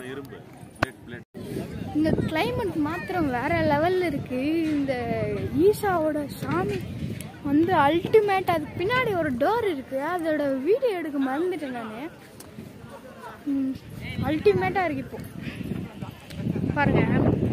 ஆனால் இரும்பு plate plate இந்த கிளைமேட் மாத்திரம் வேற லெவல்ல இருக்கு இந்த ஈஷாவோட சாமி வந்து அல்டிமேட் அதுக்கு பின்னாடி ஒரு டோர் இருக்கு அதோட வீடியோ எடுக்க மறந்துட்டேன் நான் அல்டிமேட்டா இருக்கு இப்போ பாருங்க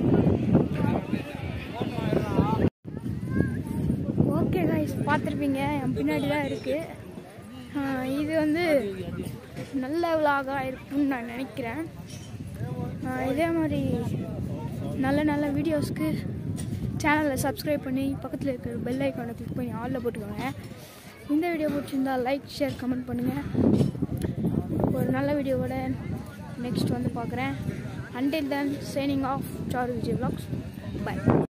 ஓகே கைஸ் பார்த்துருப்பீங்க என் பின்னாடி தான் இருக்கு ஆஹ் இது வந்து நல்ல விலாகாக இருக்கும்னு நான் நினைக்கிறேன் ஆஹ் இதே மாதிரி நல்ல நல்ல வீடியோஸ்க்கு சேனலை சப்ஸ்கிரைப் பண்ணி பக்கத்தில் இருக்கிற பெல் ஐக்கானை கிளிக் பண்ணி ஆலில் போட்டுக்கோங்க இந்த வீடியோ பிடிச்சிருந்தா லைக் ஷேர் கமெண்ட் பண்ணுங்கள் ஒரு நல்ல வீடியோவோட நெக்ஸ்ட் வந்து பார்க்குறேன் until then signing off Charu Vijay vlogs by